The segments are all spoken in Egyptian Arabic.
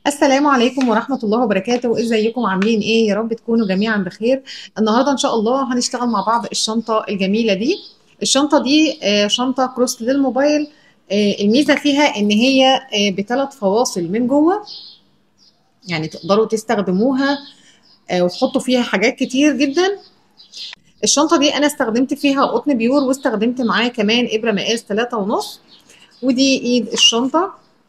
السلام عليكم ورحمة الله وبركاته ازيكم عاملين ايه يا رب تكونوا جميعا بخير النهاردة ان شاء الله هنشتغل مع بعض الشنطة الجميلة دي الشنطة دي آه، شنطة كروس للموبايل آه، الميزة فيها ان هي آه، بثلاث فواصل من جوه يعني تقدروا تستخدموها آه، وتحطوا فيها حاجات كتير جدا الشنطة دي انا استخدمت فيها قطن بيور واستخدمت معاه كمان ابرة مقاس ثلاثة ونص ودي ايد الشنطة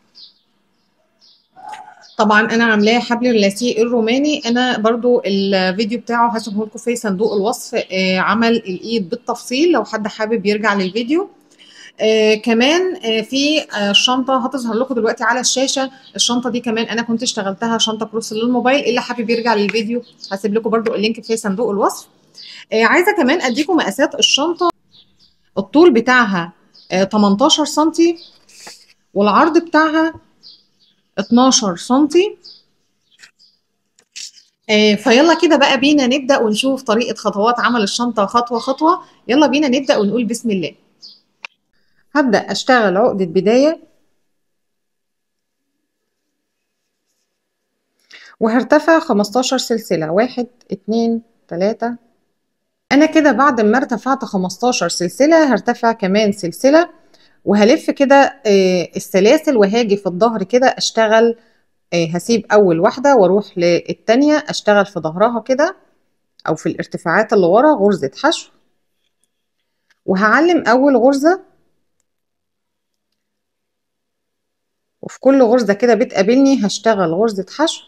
طبعا انا عاملاه حبل اللاسيه الروماني انا برضو الفيديو بتاعه هسيبه لكم في صندوق الوصف آه عمل الايد بالتفصيل لو حد حابب يرجع للفيديو آه كمان آه في آه شنطه هتظهر لكم دلوقتي على الشاشه الشنطه دي كمان انا كنت اشتغلتها شنطه كروس للموبايل اللي حابب يرجع للفيديو هسيب لكم برضو اللينك في صندوق الوصف آه عايزه كمان اديكم مقاسات الشنطه الطول بتاعها آه 18 سم والعرض بتاعها 12 سنتي آه فيلا كده بقى بينا نبدأ ونشوف طريقة خطوات عمل الشنطة خطوة خطوة يلا بينا نبدأ ونقول بسم الله هبدأ أشتغل عقدة بداية وهرتفع 15 سلسلة واحد اتنين تلاتة أنا كده بعد ما ارتفعت 15 سلسلة هرتفع كمان سلسلة وهلف كده السلاسل وهاجي في الظهر كده اشتغل هسيب اول واحده واروح للتانيه اشتغل في ظهرها كده او في الارتفاعات اللي ورا غرزه حشو وهعلم اول غرزه وفي كل غرزه كده بتقابلني هشتغل غرزه حشو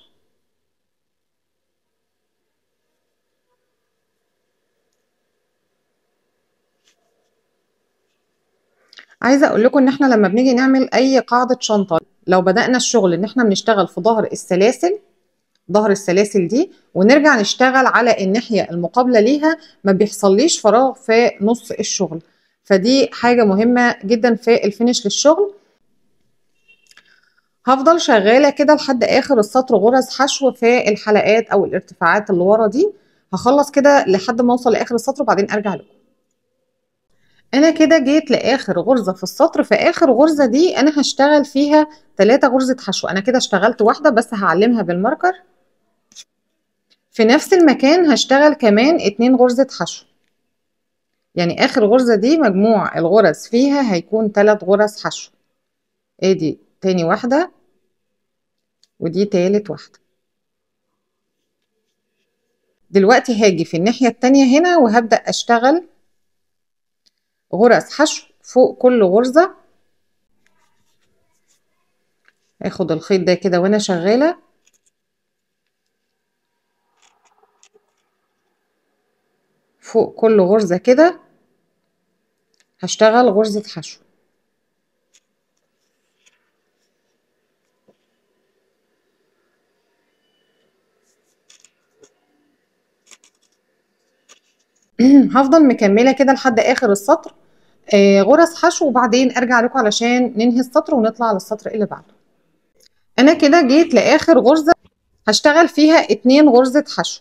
عايزه اقول لكم ان احنا لما بنيجي نعمل اي قاعده شنطه لو بدانا الشغل ان احنا بنشتغل في ظهر السلاسل ظهر السلاسل دي ونرجع نشتغل على الناحيه المقابله ليها ما بيحصليش فراغ في نص الشغل فدي حاجه مهمه جدا في الفينش للشغل هفضل شغاله كده لحد اخر السطر غرز حشو في الحلقات او الارتفاعات اللي ورا دي هخلص كده لحد ما اوصل لاخر السطر وبعدين ارجع لكم انا كده جيت لاخر غرزه في السطر في اخر غرزه دي انا هشتغل فيها 3 غرزه حشو انا كده اشتغلت واحده بس هعلمها بالماركر في نفس المكان هشتغل كمان 2 غرزه حشو يعني اخر غرزه دي مجموع الغرز فيها هيكون 3 غرز حشو ادي تاني واحده ودي تالت واحده دلوقتي هاجي في الناحيه التانيه هنا وهبدا اشتغل غرز حشو فوق كل غرزة اخد الخيط ده كده وانا شغالة فوق كل غرزة كده هشتغل غرزة حشو هفضل مكملة كده لحد آخر السطر آه غرز حشو وبعدين ارجع لكم علشان ننهي السطر ونطلع للسطر اللي بعده انا كده جيت لاخر غرزه هشتغل فيها اتنين غرزه حشو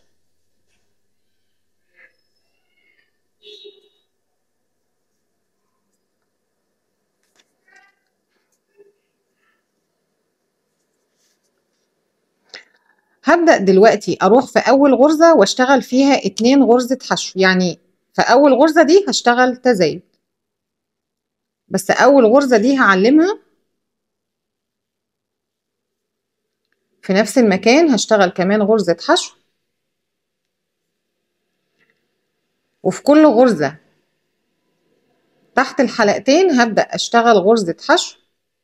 هبدأ دلوقتي اروح في اول غرزه واشتغل فيها اتنين غرزه حشو يعني في اول غرزه دي هشتغل تزايد بس اول غرزة دي هعلمها في نفس المكان هشتغل كمان غرزة حشو وفي كل غرزة تحت الحلقتين هبدأ اشتغل غرزة حشو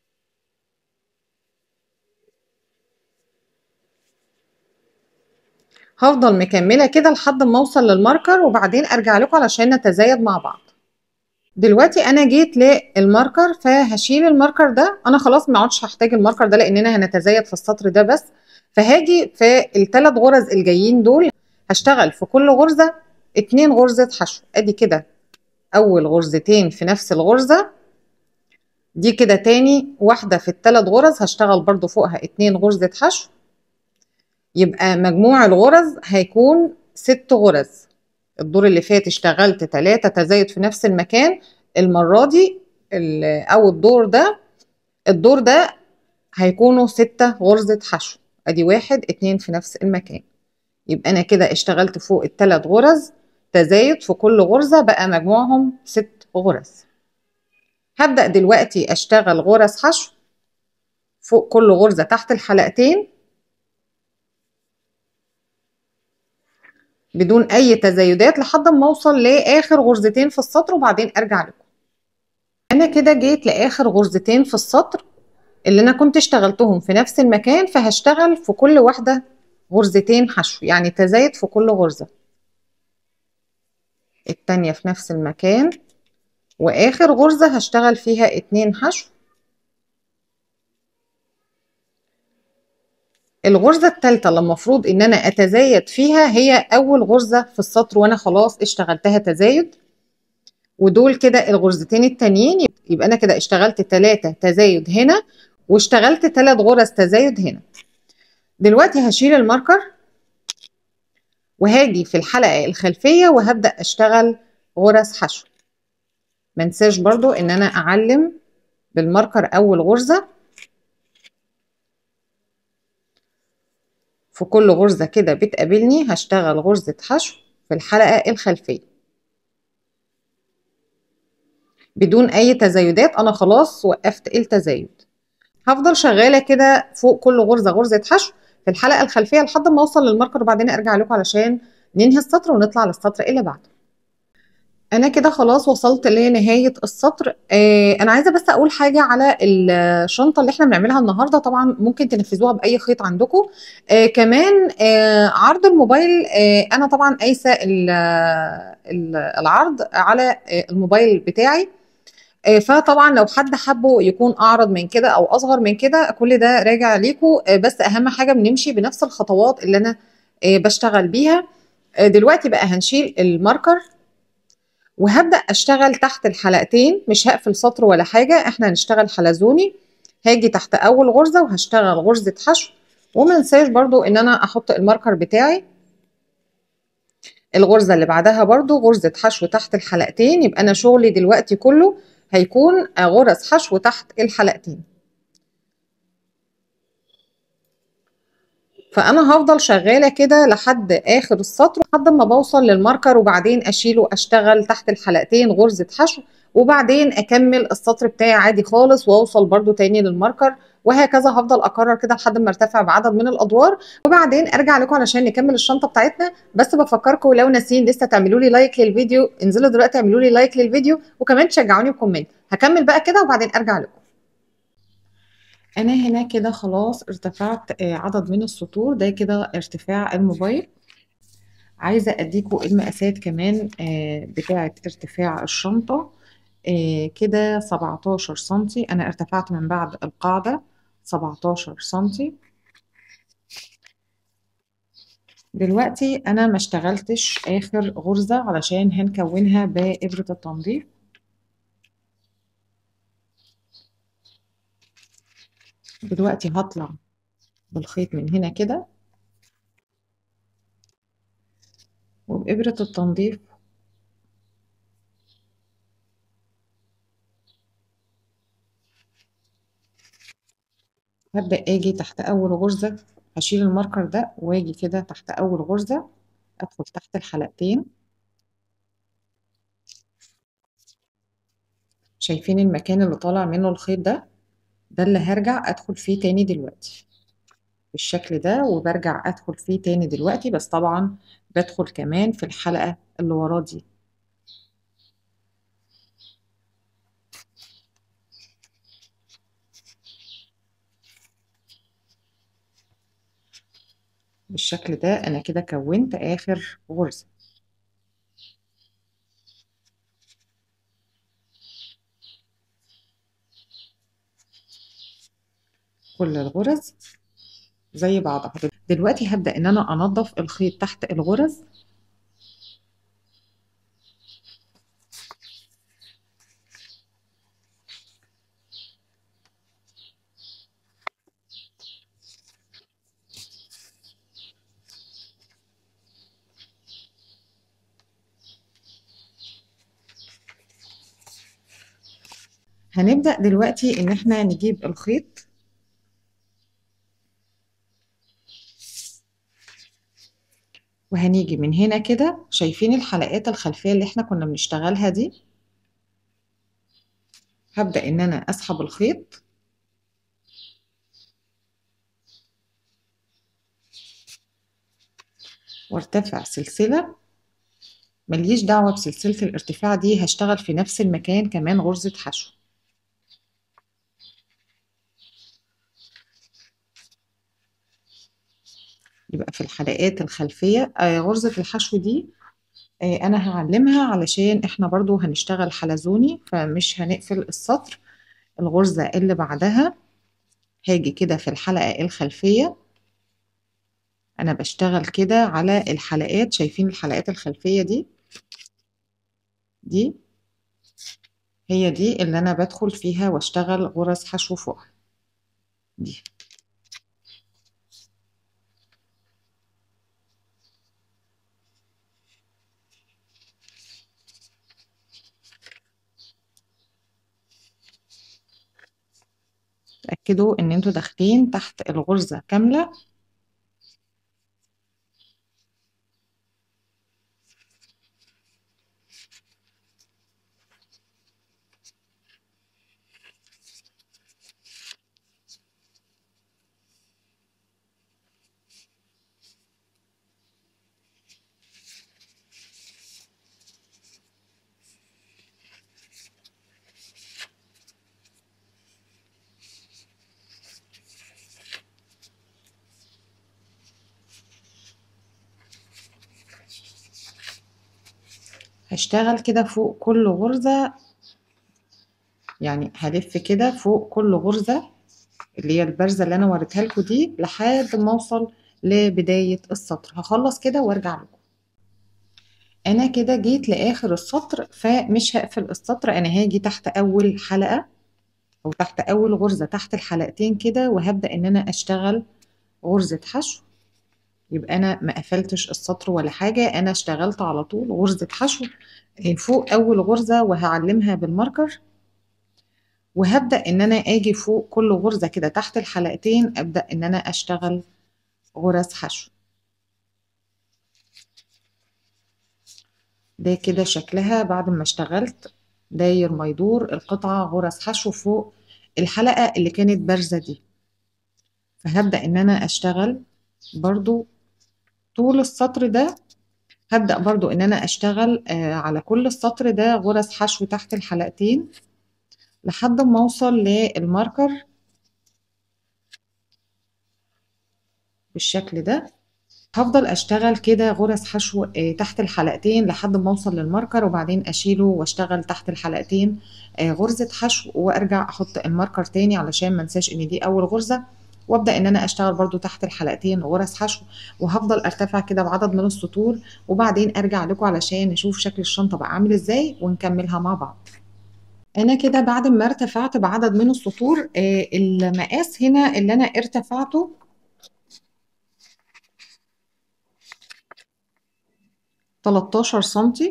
هفضل مكملة كده لحد ما اوصل للماركر وبعدين ارجع لكم علشان نتزايد مع بعض دلوقتي انا جيت للماركر فهشيل الماركر ده انا خلاص ما عدتش هحتاج الماركر ده لاننا هنتزايد في السطر ده بس فهاجي في الثلاث غرز الجايين دول هشتغل في كل غرزة اتنين غرزة حشو ادي كده اول غرزتين في نفس الغرزة دي كده تاني واحدة في الثلاث غرز هشتغل برضو فوقها اتنين غرزة حشو يبقى مجموع الغرز هيكون ست غرز الدور اللي فات اشتغلت تلاتة تزايد في نفس المكان المرة دي او الدور ده الدور ده هيكونوا ستة غرزة حشو ادي واحد اتنين في نفس المكان يبقى انا كده اشتغلت فوق الثلاث غرز تزايد في كل غرزة بقى مجموعهم ست غرز هبدأ دلوقتي اشتغل غرز حشو فوق كل غرزة تحت الحلقتين بدون اي تزايدات لحد ما اوصل لاخر غرزتين في السطر وبعدين ارجع لكم انا كده جيت لاخر غرزتين في السطر اللي انا كنت اشتغلتهم في نفس المكان فهشتغل في كل واحدة غرزتين حشو يعني تزايد في كل غرزة التانية في نفس المكان واخر غرزة هشتغل فيها اتنين حشو الغرزة التالتة اللي المفروض ان انا اتزايد فيها هي اول غرزة في السطر وانا خلاص اشتغلتها تزايد ودول كده الغرزتين التانيين يبقى انا كده اشتغلت تلاتة تزايد هنا واشتغلت تلات غرز تزايد هنا دلوقتي هشيل الماركر وهاجي في الحلقة الخلفية وهبدأ اشتغل غرز حشو منساش برضو ان انا اعلم بالماركر اول غرزة في كل غرزة كده بتقابلني هشتغل غرزة حشو في الحلقة الخلفية بدون اي تزايدات انا خلاص وقفت التزايد هفضل شغالة كده فوق كل غرزة غرزة حشو في الحلقة الخلفية لحد ما اوصل للماركر وبعدين ارجع لكم علشان ننهي السطر ونطلع للسطر اللي بعده انا كده خلاص وصلت لنهايه السطر آه انا عايزه بس اقول حاجه على الشنطه اللي احنا بنعملها النهارده طبعا ممكن تنفذوها باي خيط عندكم آه كمان آه عرض الموبايل آه انا طبعا قايسه العرض على الموبايل بتاعي آه فطبعا لو حد حبه يكون اعرض من كده او اصغر من كده كل ده راجع ليكم آه بس اهم حاجه بنمشي بنفس الخطوات اللي انا آه بشتغل بيها دلوقتي بقى هنشيل الماركر وهبدأ أشتغل تحت الحلقتين مش هقفل سطر ولا حاجة احنا هنشتغل حلزوني هاجي تحت أول غرزة وهشتغل غرزة حشو ومنساش برضو إن أنا أحط الماركر بتاعي الغرزة اللي بعدها برضو غرزة حشو تحت الحلقتين يبقى أنا شغلي دلوقتي كله هيكون غرز حشو تحت الحلقتين فانا هفضل شغاله كده لحد اخر السطر لحد ما بوصل للماركر وبعدين اشيله اشتغل تحت الحلقتين غرزه حشو وبعدين اكمل السطر بتاعي عادي خالص واوصل برده تاني للماركر وهكذا هفضل اكرر كده لحد ما ارتفع بعدد من الادوار وبعدين ارجع لكم علشان نكمل الشنطه بتاعتنا بس بفكركم لو ناسيين لسه تعملوا لي لايك للفيديو انزلوا دلوقتي اعملوا لي لايك للفيديو وكمان تشجعوني بكومنت هكمل بقى كده وبعدين ارجع لكم انا هنا كده خلاص ارتفعت عدد من السطور ده كده ارتفاع الموبايل عايزه اديكم المقاسات كمان بتاعه ارتفاع الشنطه كده 17 سنتي انا ارتفعت من بعد القاعده 17 سنتي دلوقتي انا ما اشتغلتش اخر غرزه علشان هنكونها بابره التنظيف دلوقتي هطلع بالخيط من هنا كده وبإبرة التنظيف هبدأ اجي تحت اول غرزة هشيل الماركر ده واجي كده تحت اول غرزة ادخل تحت الحلقتين شايفين المكان اللي طالع منه الخيط ده ده اللي هرجع ادخل فيه تاني دلوقتي بالشكل ده وبرجع ادخل فيه تاني دلوقتي بس طبعا بدخل كمان في الحلقة اللي وراه دي بالشكل ده انا كده كونت اخر غرزة كل الغرز زي بعضها دلوقتي هبدأ ان انا انضف الخيط تحت الغرز هنبدأ دلوقتي ان احنا نجيب الخيط وهنيجي من هنا كده شايفين الحلقات الخلفية اللي احنا كنا بنشتغلها دي هبدأ ان انا اسحب الخيط وارتفع سلسلة مليش دعوة بسلسلة الارتفاع دي هشتغل في نفس المكان كمان غرزة حشو يبقى في الحلقات الخلفية آه غرزة الحشو دي آه أنا هعلمها علشان إحنا برضو هنشتغل حلزوني فمش هنقفل السطر الغرزة اللي بعدها هاجي كده في الحلقة الخلفية أنا بشتغل كده على الحلقات شايفين الحلقات الخلفية دي دي هي دي اللي أنا بدخل فيها واشتغل غرز حشو فوقها دي تأكدوا ان انتوا داخلين تحت الغرزة كاملة هشتغل كده فوق كل غرزة يعني هلف كده فوق كل غرزة اللي هي البرزة اللي انا وريتها لكم دي لحد ما اوصل لبداية السطر هخلص كده وارجع لكم انا كده جيت لاخر السطر فمش هقفل السطر انا هاجي تحت اول حلقة او تحت اول غرزة تحت الحلقتين كده وهبدأ ان انا اشتغل غرزة حشو يبقى انا ما قفلتش السطر ولا حاجة انا اشتغلت على طول غرزة حشو فوق اول غرزة وهعلمها بالماركر وهبدأ ان انا اجي فوق كل غرزة كده تحت الحلقتين ابدأ ان انا اشتغل غرز حشو ده كده شكلها بعد ما اشتغلت داير ما يدور القطعة غرز حشو فوق الحلقة اللي كانت بارزة دي فهبدأ ان انا اشتغل برضو طول السطر ده هبدأ برضو ان انا اشتغل آه على كل السطر ده غرز حشو تحت الحلقتين لحد ما اوصل للماركر بالشكل ده هفضل اشتغل كده غرز حشو آه تحت الحلقتين لحد ما اوصل للماركر وبعدين اشيله واشتغل تحت الحلقتين آه غرزة حشو وارجع احط الماركر تاني علشان ما انساش ان دي اول غرزة وابدا ان انا اشتغل برضو تحت الحلقتين غرز حشو وهفضل ارتفع كده بعدد من السطور وبعدين ارجع لكم علشان نشوف شكل الشنطة بقى عامل ازاي ونكملها مع بعض انا كده بعد ما ارتفعت بعدد من السطور آه المقاس هنا اللي انا ارتفعته تلاتاشر سنتي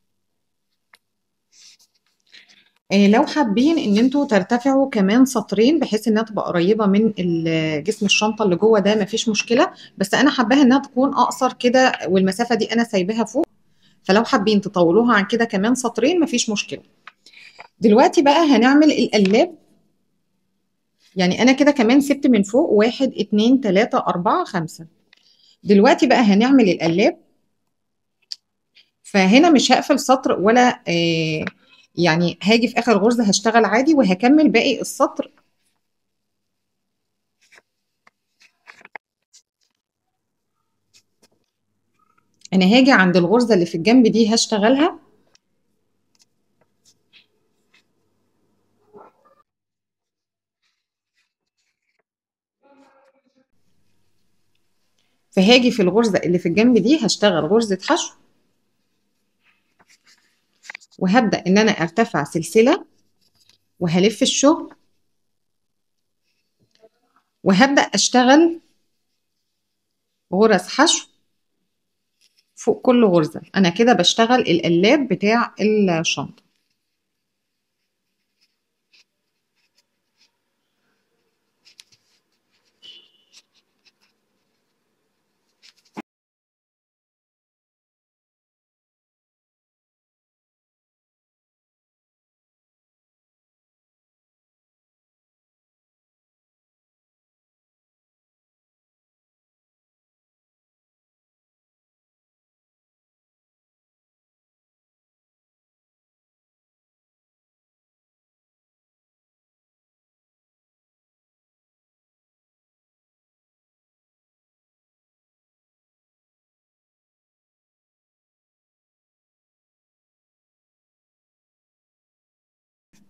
آه لو حابين ان انتوا ترتفعوا كمان سطرين بحيث انها تبقى قريبه من جسم الشنطه اللي جوه ده مفيش مشكله بس انا حباها انها تكون اقصر كده والمسافه دي انا سايباها فوق فلو حابين تطولوها عن كده كمان سطرين مفيش مشكله دلوقتي بقى هنعمل القلاب يعني انا كده كمان سبت من فوق واحد اتنين تلاتة اربعة خمسة دلوقتي بقى هنعمل القلاب فهنا مش هقفل سطر ولا آه يعني هاجي في اخر غرزة هشتغل عادي وهكمل باقي السطر انا هاجي عند الغرزة اللي في الجنب دي هشتغلها فهاجي في الغرزة اللي في الجنب دي هشتغل غرزة حشو وهبدأ ان انا ارتفع سلسلة وهلف الشغل وهبدأ اشتغل غرز حشو فوق كل غرزة انا كده بشتغل القلاب بتاع الشنطة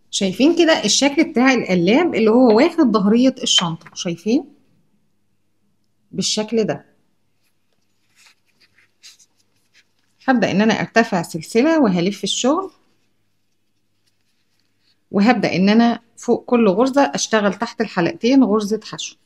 شايفين كده الشكل بتاع القلاب اللي هو واخد ظهرية الشنطة شايفين بالشكل ده هبدأ ان انا ارتفع سلسلة وهلف الشغل وهبدأ ان انا فوق كل غرزة اشتغل تحت الحلقتين غرزة حشو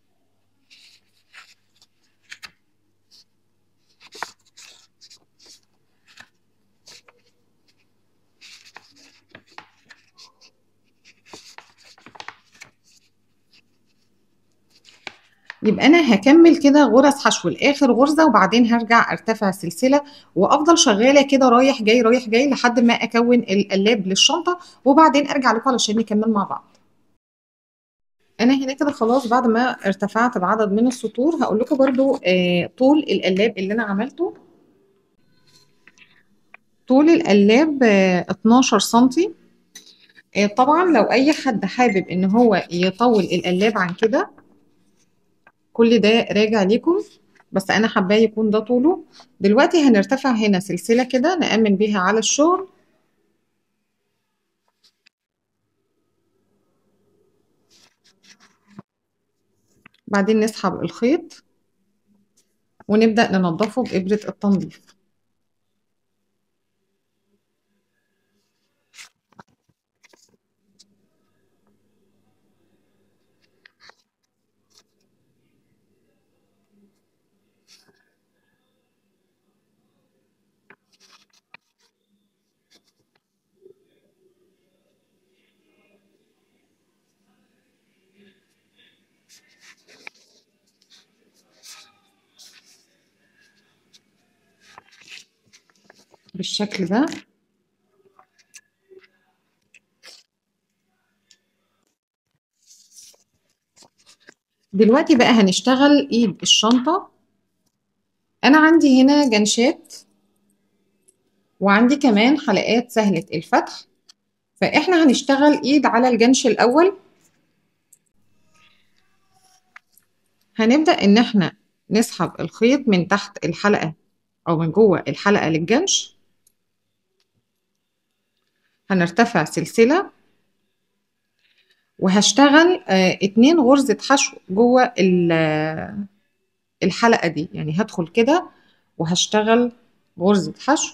يبقى انا هكمل كده غرز حشو لاخر غرزه وبعدين هرجع ارتفع سلسله وافضل شغاله كده رايح جاي رايح جاي لحد ما اكون القلاب للشنطه وبعدين ارجع لكم علشان نكمل مع بعض انا هنا كده خلاص بعد ما ارتفعت بعدد من السطور هقول لكم برضو آه طول القلاب اللي انا عملته طول القلاب آه 12 سنتي آه طبعا لو اي حد حابب ان هو يطول القلاب عن كده كل ده راجع ليكم بس انا حباه يكون ده طوله دلوقتي هنرتفع هنا سلسله كده نأمن بيها على الشغل بعدين نسحب الخيط ونبدأ ننضفه بإبرة التنظيف بالشكل ده دلوقتي بقى هنشتغل ايد الشنطة انا عندي هنا جنشات وعندي كمان حلقات سهلة الفتح فاحنا هنشتغل ايد على الجنش الاول هنبدأ ان احنا نسحب الخيط من تحت الحلقة او من جوه الحلقة للجنش هنرتفع سلسلة وهشتغل اه اتنين غرزة حشو جوه الحلقة دي يعني هدخل كده وهشتغل غرزة حشو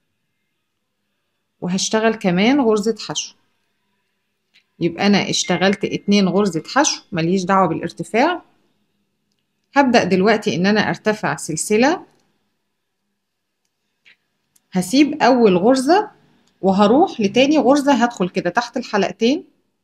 وهشتغل كمان غرزة حشو يبقى أنا اشتغلت اتنين غرزة حشو مليش دعوة بالارتفاع هبدأ دلوقتي إن أنا أرتفع سلسلة هسيب أول غرزة وهروح لتاني غرزة هدخل كده تحت الحلقتين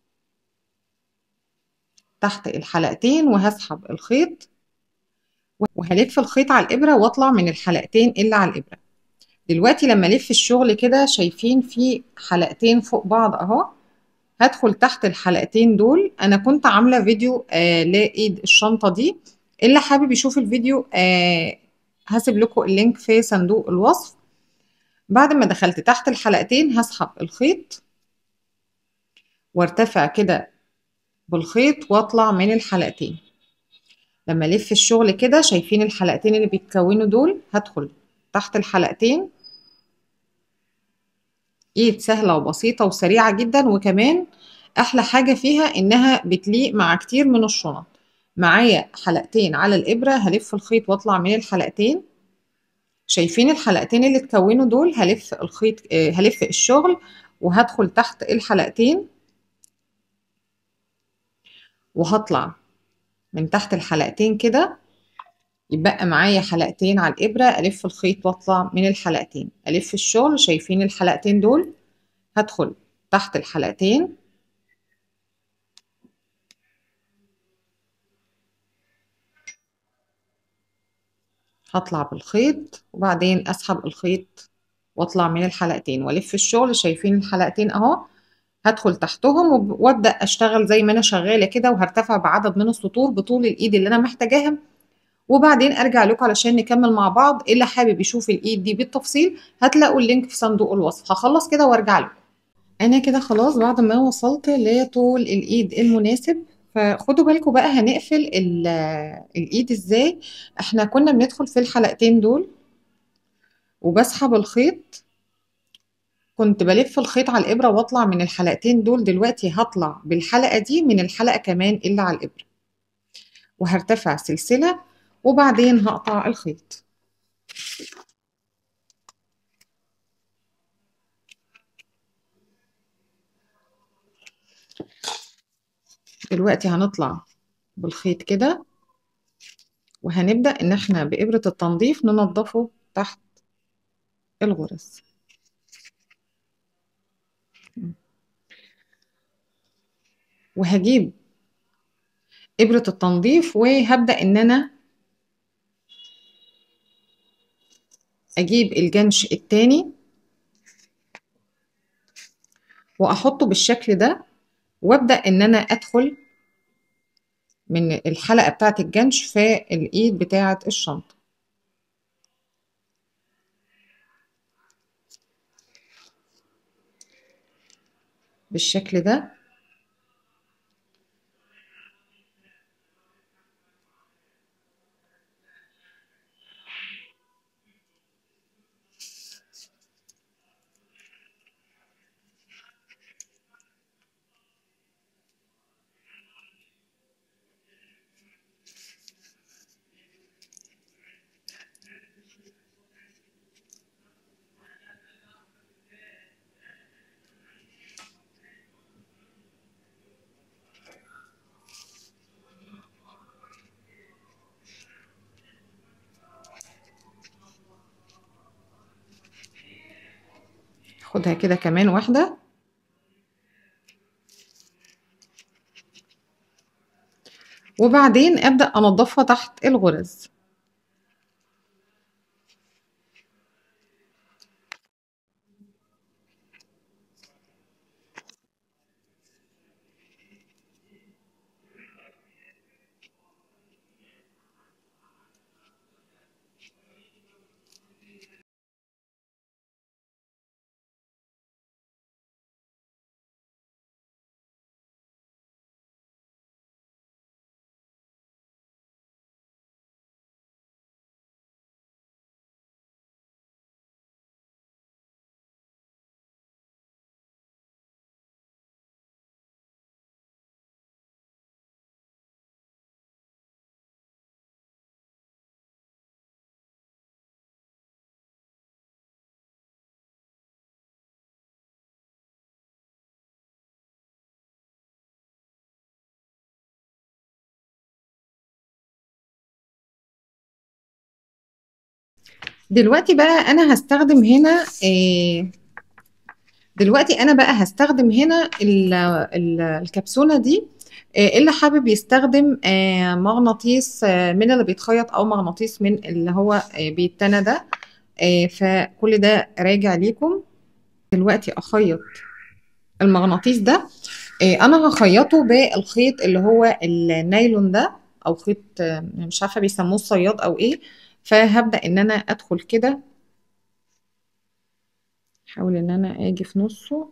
تحت الحلقتين وهسحب الخيط وهلف الخيط على الإبرة وأطلع من الحلقتين اللي على الإبرة دلوقتي لما ألف الشغل كده شايفين في حلقتين فوق بعض أهو هدخل تحت الحلقتين دول أنا كنت عاملة فيديو آه لإيد الشنطة دي اللي حابب يشوف الفيديو آه هسيب لكم اللينك في صندوق الوصف بعد ما دخلت تحت الحلقتين هسحب الخيط وارتفع كده بالخيط واطلع من الحلقتين لما الف الشغل كده شايفين الحلقتين اللي بيتكونوا دول هدخل تحت الحلقتين ايد سهلة وبسيطة وسريعة جدا وكمان احلى حاجة فيها انها بتليق مع كتير من الشنط معايا حلقتين على الابرة هلف الخيط واطلع من الحلقتين شايفين الحلقتين اللي اتكونوا دول هلف الخيط آه هلف الشغل وهدخل تحت الحلقتين وهطلع من تحت الحلقتين كده يبقى معايا حلقتين على الإبرة ألف الخيط وأطلع من الحلقتين ألف الشغل شايفين الحلقتين دول هدخل تحت الحلقتين هطلع بالخيط وبعدين أسحب الخيط وأطلع من الحلقتين وألف الشغل شايفين الحلقتين أهو هدخل تحتهم وابدا اشتغل زي ما انا شغاله كده وهرتفع بعدد من السطور بطول الايد اللي انا محتاجاها وبعدين ارجع لكم علشان نكمل مع بعض اللي حابب يشوف الايد دي بالتفصيل هتلاقوا اللينك في صندوق الوصف هخلص كده وارجع لكم انا كده خلاص بعد ما وصلت لطول الايد المناسب فخدوا بالكم بقى هنقفل الايد ازاي احنا كنا بندخل في الحلقتين دول وبسحب الخيط كنت بلف الخيط على الإبرة واطلع من الحلقتين دول دلوقتي هطلع بالحلقة دي من الحلقة كمان اللي على الإبرة وهرتفع سلسلة وبعدين هقطع الخيط دلوقتي هنطلع بالخيط كده وهنبدأ إن احنا بإبرة التنظيف ننضفه تحت الغرز وهجيب إبرة التنظيف وهبدأ إن أنا أجيب الجنش التاني وأحطه بالشكل ده وأبدأ إن أنا أدخل من الحلقة بتاعة الجنش في الإيد بتاعة الشنطة بالشكل ده خدها كده كمان واحدة وبعدين أبدأ أنضفها تحت الغرز دلوقتي بقى أنا هستخدم هنا آه دلوقتي أنا بقى هستخدم هنا ال ال الكبسونة دي آه اللي حابب يستخدم آه مغناطيس آه من اللي بيتخيط أو مغناطيس من اللي هو آه بيتنى ده آه فكل ده راجع ليكم دلوقتي أخيط المغناطيس ده آه أنا هخيطه بالخيط اللي هو النايلون ده أو خيط آه مش عارفة بيسموه الصياد أو إيه فهبدأ إن أنا أدخل كده أحاول إن أنا أجي في نصه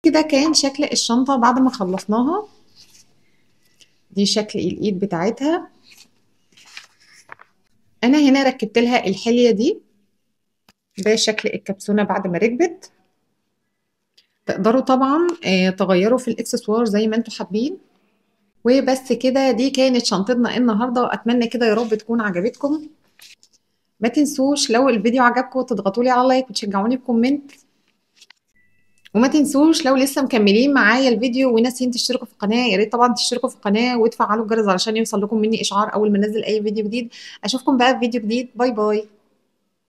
كده كان شكل الشنطة بعد ما خلصناها دي شكل الايد بتاعتها انا هنا ركبت لها الحلية دي ده شكل الكبسونة بعد ما ركبت تقدروا طبعا آه، تغيروا في الاكسسوار زي ما انتوا حابين وبس كده دي كانت شنطتنا النهارده واتمنى كده يا رب تكون عجبتكم ما تنسوش لو الفيديو عجبكم تضغطوا لي على لايك وتشجعوني بكومنت وما تنسوش لو لسه مكملين معايا الفيديو وناسيين تشتركوا في القناه يا ريت طبعا تشتركوا في القناه وتفعلوا الجرس علشان يوصل لكم مني اشعار اول ما انزل اي فيديو جديد اشوفكم بقى في فيديو جديد باي باي